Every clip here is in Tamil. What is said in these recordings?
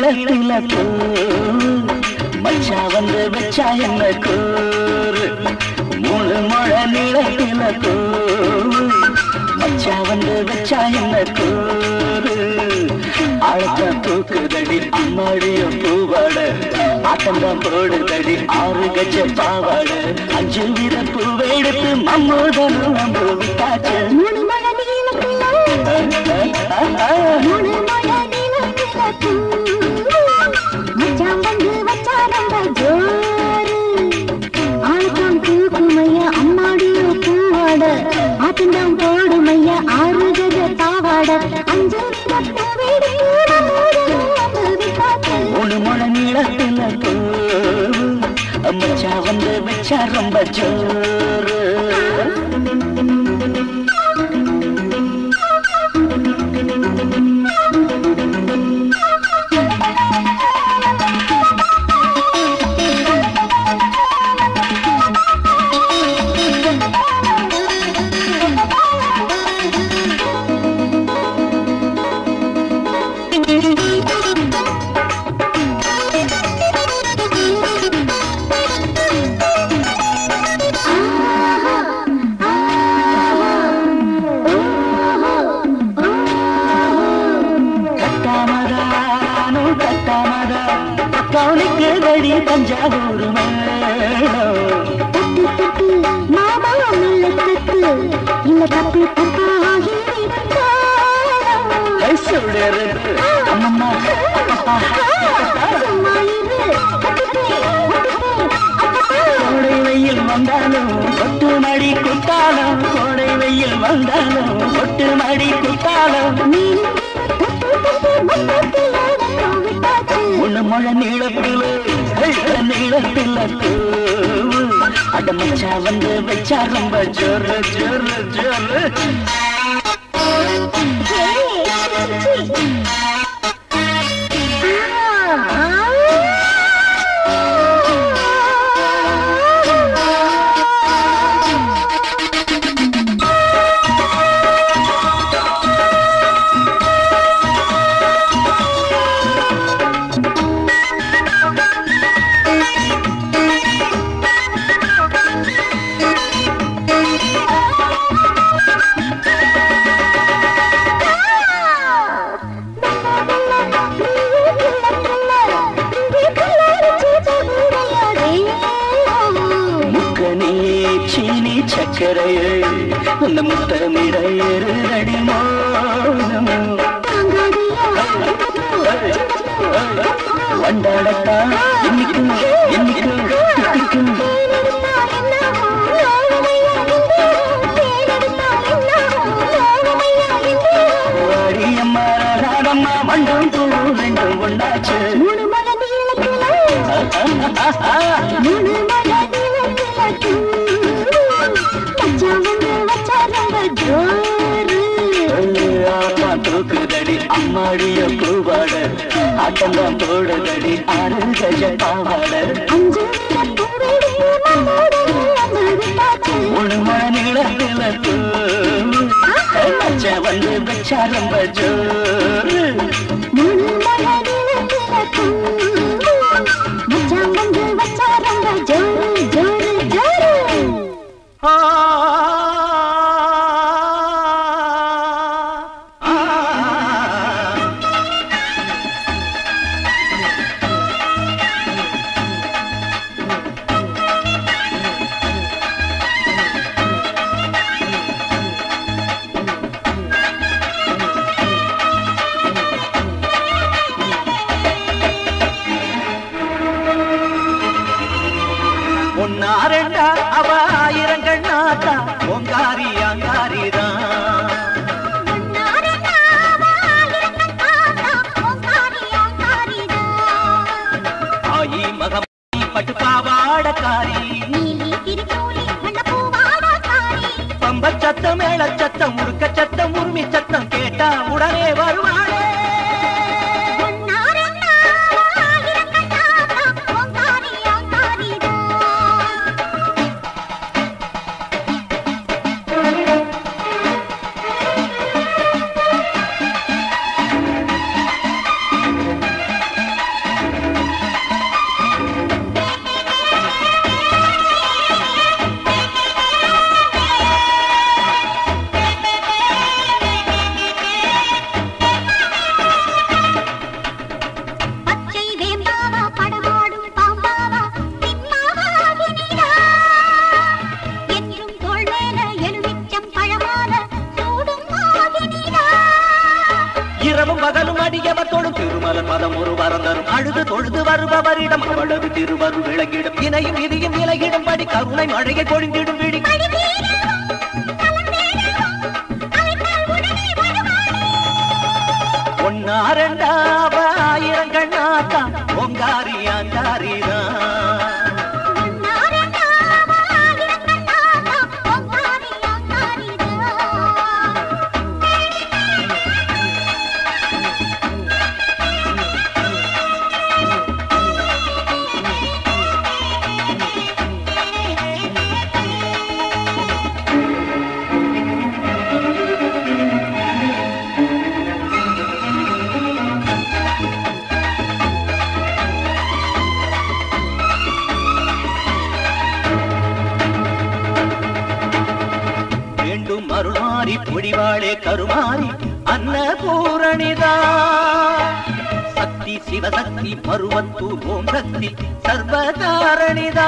நீளத்தில கூறு மச்சா வந்து வச்சா என்ன கூறு மூணு முழ நீளத்தில கூறு மச்சா வந்து வச்சா என்ன கூறு ஆழத்த தூக்குதடி அம்மாடிய பூவாட ஆட்டந்தான் போடுதடி ஆறு கஜ பாவாட அஞ்சு வித பூவை எடுத்து மம்மூதனும் அம்பு விட்டாச்சு மூணு மழை நீளத்தில மூணு மழை நீளத்தில பூ. மச்சான் வந்து வச்சா ரொம்ப ஜோரு. ஆளுக்காம் தூக்குமையா அம்மாடியோ பூவாட. ஆட்டுந்தாம் போடுமையா ஆறு கஜ பாவாட. அஞ்சு வித பூவெடுத்து நம்மூரனும் அம்பு விட்டாச்சு. மூணு முழ நீளத்தில பூவு மச்சா வந்து வச்சா ரொம்ப ஜோரு கட்டாமதானும் கட்டாமதா கவுனிக்கு கடி தஞ்சாவூர் மேளம் தட்டு தட்டு மாமா மெல்ல தட்டு இல்ல தப்பு தப்பாகி விட்டாலும் சுடரு அம்மம்மா அப்பப்பா சும்மா இரு கட்டுப்பே கட்டுப்பே கோடை வெயில் வந்தாலும் கொட்டு மடி குத்தாலும் கோடை வெயில் வந்தாலும் கொட்டு மடி குத்தாலும் உன்ன மழை நீளத்தில நீளத்தில தூவு அடமச்சா வந்து வச்சா ரொம்ப ஜோரு ஜோரு ஜோரு முக்கனே சீனி சக்கரையே அந்த முத்தமிட ஏறுதடி மோகம் வண்டாடத்தா என்னைக்கும் என்னைக்கும் தித்திக்கும் வாடியம்மா ராடம்மா மண்டும் பூ ரெண்டும் ஒண்டாச்சு மூணு மலை நீளத்தில மூணு மலை நீளத்தில தூ. மச்சான் வந்து வச்சா ரொம்ப ஜோரு ஆமா தூக்குதடி அம்மாடிய பூவாட ஆட்டம்தான் போடுதடி ஆறு கஜ பாவாட அஞ்சு வித பூவெடுத்து நம்மோடு வந்து விட்டாச்சு. மூணு மணி நீளத்தில தூவு மச்ச வந்து வச்சா ரொம்ப ஜோரு மூணு மலை நீளத்தில தூ. மச்சான் வந்து வச்சா ரொம்ப ஜோரு ஜோரு ஜோரு ஒன்னா ரெண்டா அவ ஆயிரங்கள் நாட்டா ஓங்காரி அங்காரிதான் ஆயி மகம் பட்டு பாவாடக்காரி பம்ப சத்தம் மேள சத்தம் முறுக்க சத்தம் உரிமை சத்தம் கேட்டா உடனே வருவாளே பகலும் அடியவர் தொழும் திருமலன் மதம் ஒரு வரந்தரும் அழுது தொழுது வருபவரிடம் அவளது திருவரு விளங்கிடும் இணையும் இதியும் இலகிடும் படி கருணை மழையை பொழிந்திடும் விடி ஒன்னா ரெண்டாவ ஆயிரம் கண்ணாத்தா ஓங்காரி ஆங்காரிதான் வேண்டும் அருள்மாறி பொடிவாளே கருமாறி அன்னபூரணிதா சக்தி சிவசக்தி பருவத்தூர் ஓம் சக்தி சர்வதாரணிதா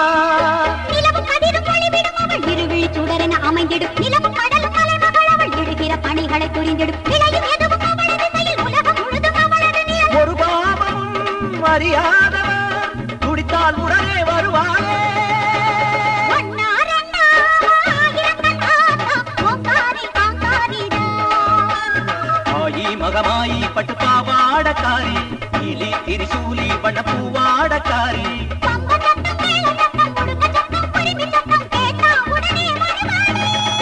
சுடரென அமைந்திடும் நிலவும் கடலும் மலைமகள் அவள் எழுகிற பணிகளை புரிந்திடும் விளையும் எதுவும் அவளது செயல் உலகம் முழுதும் அவளது நிழல். ஒரு பாவமும் அறியாதவர் துடித்தால் உடனே வருவாளே ஒன்னா ரெண்டா ஆயிரங்கள் ஆத்தா ஓங்காரி காந்தாரிதான் ஆயி மகமாயி பட்டு பாவாடக்காரி இலி திரிசூலி வண்ண பூவாடக்காரி பம்ப சத்தம் மேல சத்தம் முடுக்க சத்தம் குருவி சத்தம் கேட்டா உடனே வருவாள்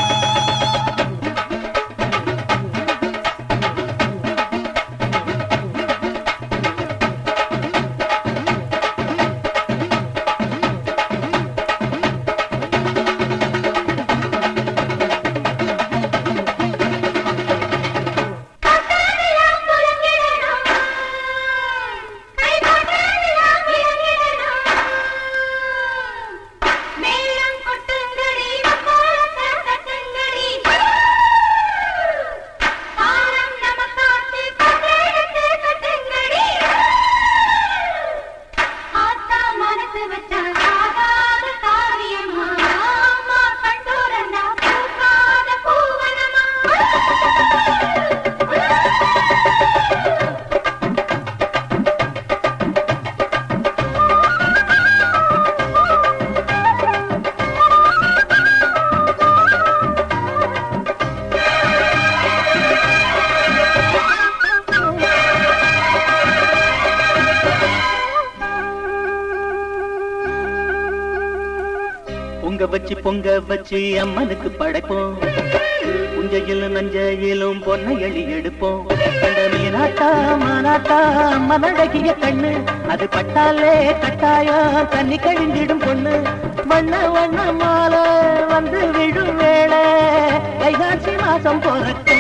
பொங்க வச்சு பொங்க வச்சு அம்மனுக்கு படைப்போம் புஞ்சையிலும் நஞ்சையிலும் பொன்னை எழி எடுப்போம் அந்த மீனாட்டா மானாட்டா அம்மனழகிய கண்ணு அது பட்டாலே கட்டாயம் தண்ணி கழிஞ்சிடும் பொண்ணு வண்ண வண்ண மாலை வந்து விழும் வேளை வைகாசி மாசம் பிறக்கும்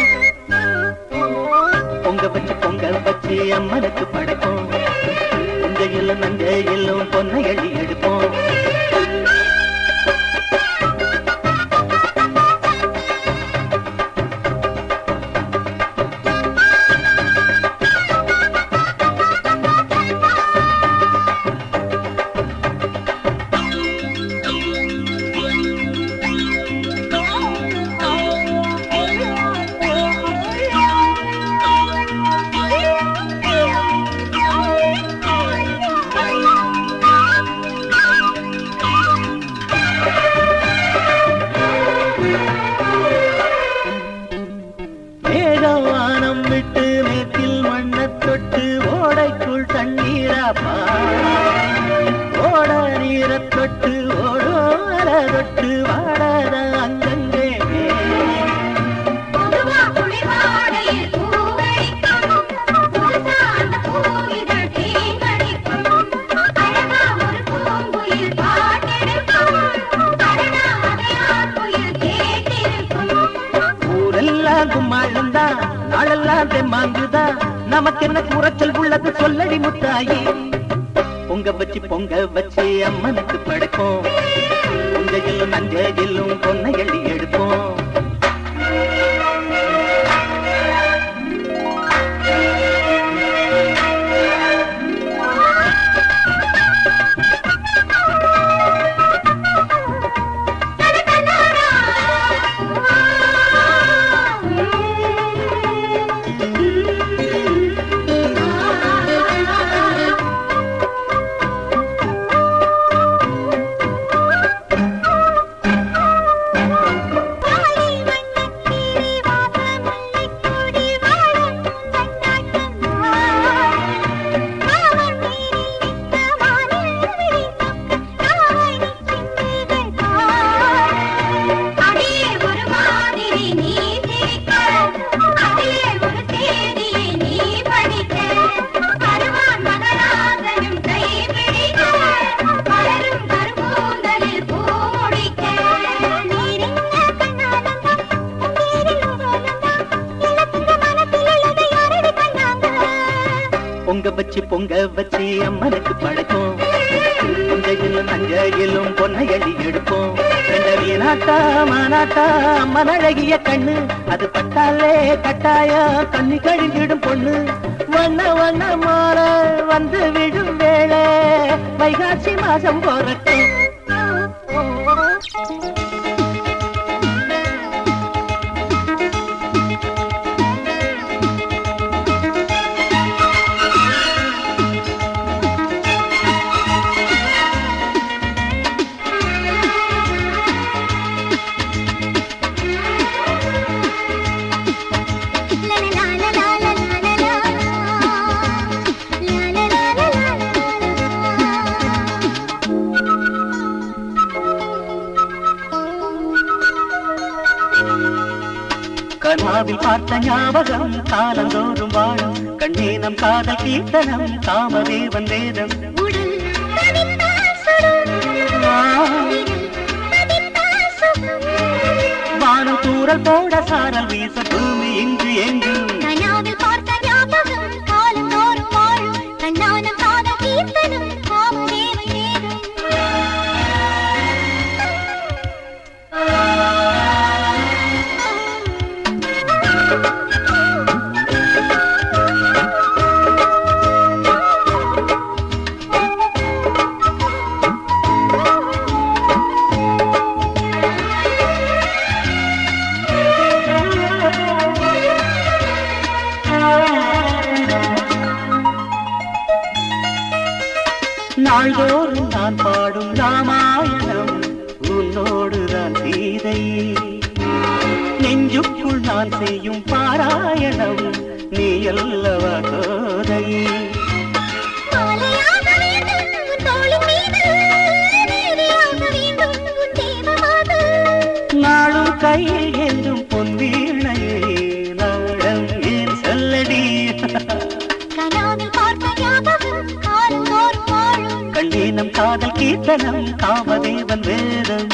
பொங்க வச்சு பொங்க வச்சு அம்மனுக்கு படைப்போம் புஞ்சையிலும் நஞ்சையிலும் பொன்னை எழி எடுப்போம் மேகவானம் விட்டு மேற்கில் மண்ணத் தொட்டு ஓடைக்குள் தண்ணீராப்பா ஓட நீரத் தொட்டு ஓடோர தொட்டு வாடாத அங்கங்கே பொதுவா குளிர்வாடையில் பூவடிக்கும். புதுசா அந்த பூவிதழ் தேங்கடிக்கும். அழகா ஒரு பூங்குயில் பாட்டெடுக்கும். அடடா, அதை ஆண்குயில் கேட்டிருக்கும். ஊரெல்லாம் கும்மாளம்தான் நாளெல்லாம் தெம்மாங்குதான் நமக்கு என்ன குறைச்சல் உள்ளது சொல்லடி முத்தாயி பொங்க வச்சு பொங்க வச்சு அம்மனுக்கு படைப்போம் புஞ்சையிலும் நஞ்சையிலும் பொன்னை எள்ளி எடுப்போம் தடதடடா. பொங்க வச்சு பொங்க வச்சு அம்மனுக்கு படைப்போம் புஞ்சையிலும் நஞ்சையிலும் பொன்னை அள்ளி எடுப்போம் எங்க வீணாட்டா மானாட்டா அம்மன் அழகிய கண்ணு அது பட்டாலே கட்டாயம் கண்ணி கழிஞ்சிடும் பொண்ணு வண்ண வண்ண மாற வந்து விடும் வேளை வைகாசி மாசம் போறட்டும் கனாவில் பார்த்த ஞாபகம் காலந்தோறும் வாழும் கண்ணே நம் காதல் கீர்த்தனம் காமதேவன் வேதம் உடல் தவித்தால் சுடும் ஆ, தவித்தால் சுகம் வானம் தூரல் போட சாரல் வீச பூமி இங்கு எங்கும் கனாவில் பார்த்த ஞாபகம் காலந்தோறும் வாழும் கண்ணான காதல் கீர்த்தனம் காமதேவன் வேதம் நாள்தோறும் நான் பாடும் ராமாயணம் உன்னோடு தான் சீதை நெஞ்சுக்குள் நான் செய்யும் பாராயணம் நீ அல்லவா கோதை மாலையாக வேண்டும் உன் தோளின் மீது தேவியாக வேண்டும் உன் தேவமாக நாளும் கையில் என்றும் பொன் வீணையே நாடம் ஏன் சொல்லடி கனாவில் பார்த்த ஞாபகம் காலந்தோறும் வாழும் கண்டீனம் காதல் கீர்த்தனம் காமதேவன் வேதம்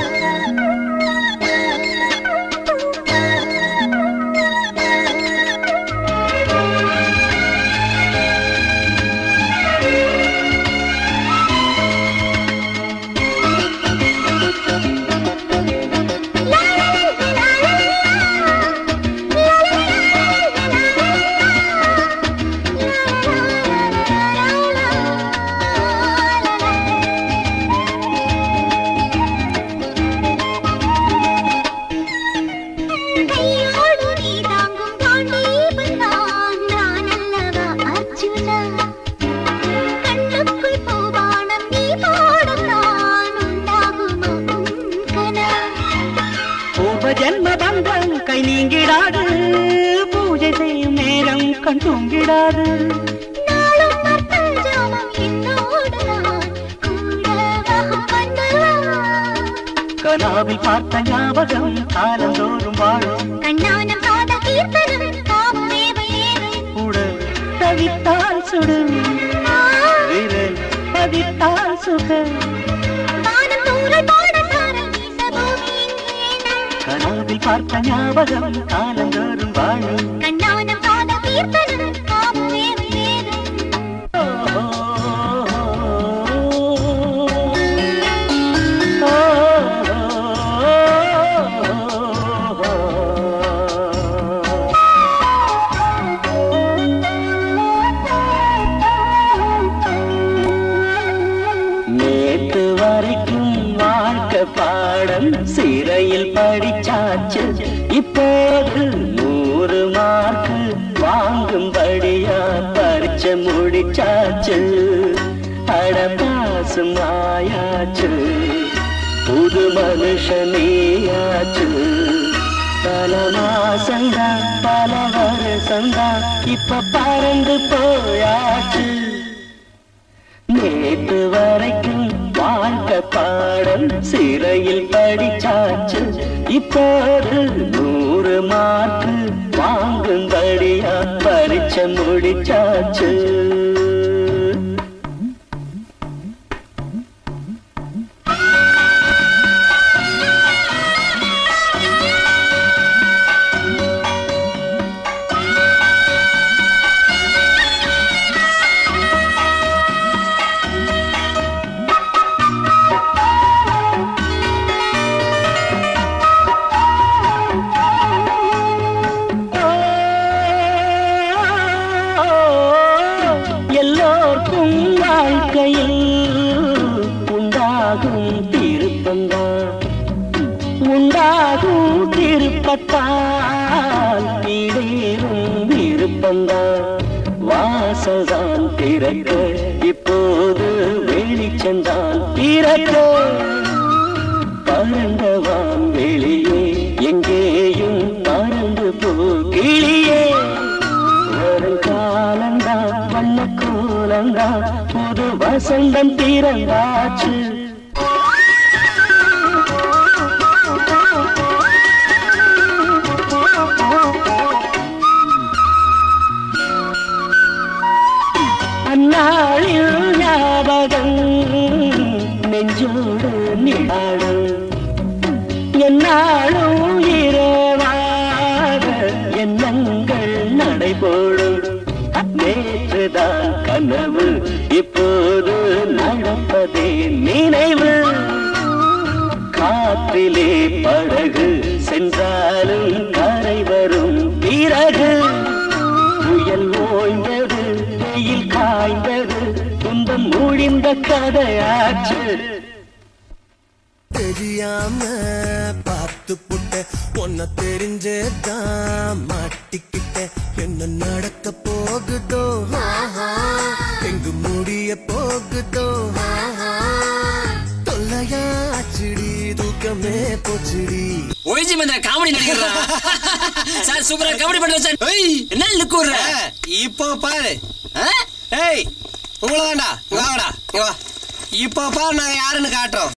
கையோடு நீ தாங்கும் காண்டீபன் நான் நான் அல்லவா அர்ஜுனா கண்ணுக்குள் பூவானம் நீ பாடும் நான் உண்டாகுமா உன் கனா பூர்வ ஜென்ம பந்தம் கை நீங்கிடாது பூஜை செய்யும் நேரம் கண் தூங்கிடாது நாளும் நற்பல் ஜாமம் என்னோடு நான் கூடவாகும் வந்தவா கனாவில் பார்த்த ஞாபகம் காலந்தோறும் வாழும் கண்ணானம் காத கீர்த்தனம் காமதேவ ஏவன் உடல் தவித்தால் சுடும் விரல் பதித்தால் சுகம் வானம் தூரல் போட சாரல் வீச பூமி இங்கு எங்கும். கனாவில் பார்த்த ஞாபகம் காலந்தோறும் வாழும் கண்ணானம் காத கீர்த்தனம் காமதேவ ஏவன் நேத்து வரைக்கும் வாழ்க்கை பாடம் சிறையில் படிச்சாச்சு இப்போது நூறு மார்க்கு வாங்கும்படியா பரிச்சை முடிச்சாச்சு அடபாசும் ஆயாச்சு புது மனுஷனேயாச்சு பல மாசந்தா பல வருஷந்தா இப்ப பறந்து போயாச்சு நேத்து வரைக்கும் வாழ்க்கை பாடம் சிறையில் படிச்சாச்சு இப்போது நூறு மார்க்கு வாங்கும்படியா பரிச்சை முடிச்சாச்சு உண்டாகும் திருப்பத்தால் ஈடேறும் விருப்பந்தான் வாசல்தான் திறக்க இப்போது வெளிச்சந்தான் திறக்க பறந்தவான் வெளியே எங்கேயும் பறந்து போ கிளியே வருங்காலந்தா வண்ண கோலந்தா புது வசந்தம் திறந்தாச்சு அந்நாளில் ஞாபகம் நெஞ்சோடு நிழாடும் என்னாலும் இரவாக எண்ணங்கள் நடைபோடும் நேற்றுதான் கனவு இப்போது நடப்பதே நினைவு காற்றிலே படகு சென்றாலும் கரை வரும் பிறகு புயல் ஓய்ந்தது வெயில் காய்ந்தது துன்பம் முடிந்த கதையாச்சு தெரியாம பார்த்து புட்ட உன்னை தெரிஞ்சதான் மாட்டிக்கிட்ட என்ன நடக்க போகுதோ ஆஹா, எங்கு முடிய போகுதோ ஆஹா. தொல்லையாச்சுடி தூக்கமே போச்சுடி ஒழிஞ்சி வந்த காமெடி நடிகர் சார் சூப்பரா காமெடி பண்ற சார் ஏய், என்ன லுக் விடுற இப்போ பாரு ஆ? ஏய் உங்களை தான்டா இங்க வாங்கடா இங்க வா இப்போ பாரு நாங்க யாருன்னு காட்டுறோம்